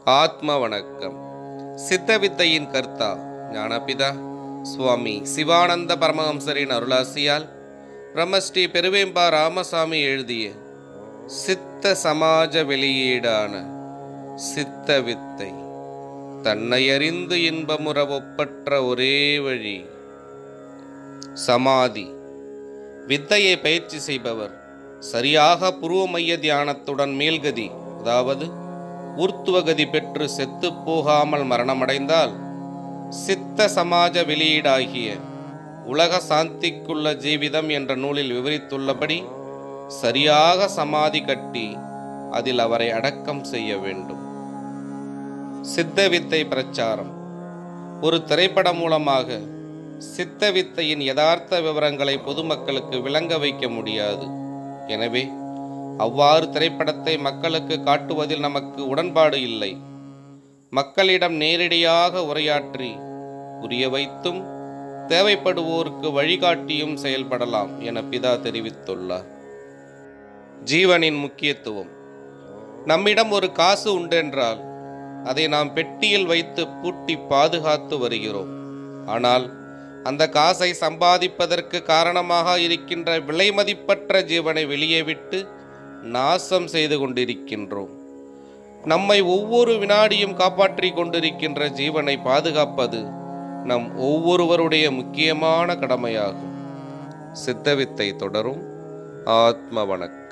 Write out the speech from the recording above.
ஆத்ம வணக்கம் சித்தவித்தையின் கர்த்தா ஞானபிதா சுவாமி சிவானந்த பரமஹம்சரின் அருளாசியால் பிரம்மஸ்ரீ பெருவேம்பா ராமசாமி எழுதிய சித்த சமாஜ வெளியீடான சித்த வித்தை தன்னை அறிந்து இன்பமுற ஒப்பற்ற ஒரே வழி சமாதி வித்தையை பயிற்சி செய்பவர் சரியாக புருவ மைய தியானத்துடன் மேல்கதி அதாவது ஊர்த்துவகதி பெற்று செத்துப் போகாமல் மரணமடைந்தால் சித்த சமாஜ வெளியீடாகிய உலக சாந்திக்குள்ள ஜீவிதம் என்ற நூலில் விவரித்துள்ளபடி சரியாக சமாதி கட்டி அதில் அவரை அடக்கம் செய்ய வேண்டும் சித்த வித்தை பிரச்சாரம் ஒரு திரைப்படம் மூலமாக சித்த வித்தையின் யதார்த்த விவரங்களை பொதுமக்களுக்கு விளங்க வைக்க முடியாது எனவே அவ்வாறு திரைப்படத்தை மக்களுக்கு காட்டுவதில் நமக்கு உடன்பாடு இல்லை மக்களிடம் நேரடியாக உரையாற்றி புரிய வைத்தும் தேவைப்படுவோருக்கு வழிகாட்டியும் செயல்படலாம் என பிதா தெரிவித்துள்ளார் ஜீவனின் முக்கியத்துவம் நம்மிடம் ஒரு காசு உண்டென்றால் அதை நாம் பெட்டியில் வைத்து பூட்டி பாதுகாத்து வருகிறோம் ஆனால் அந்த காசை சம்பாதிப்பதற்கு காரணமாக இருக்கின்ற விலை மதிப்பற்ற ஜீவனை வெளியே விட்டு நாசம் செய்து கொண்டிருக்கின்றோம் நம்மை ஒவ்வொரு வினாடியும் காப்பாற்றிக் கொண்டிருக்கின்ற ஜீவனை பாதுகாப்பது நம் ஒவ்வொருவருடைய முக்கியமான கடமையாகும் சித்தவித்தை தொடரும் ஆத்ம வணக்கம்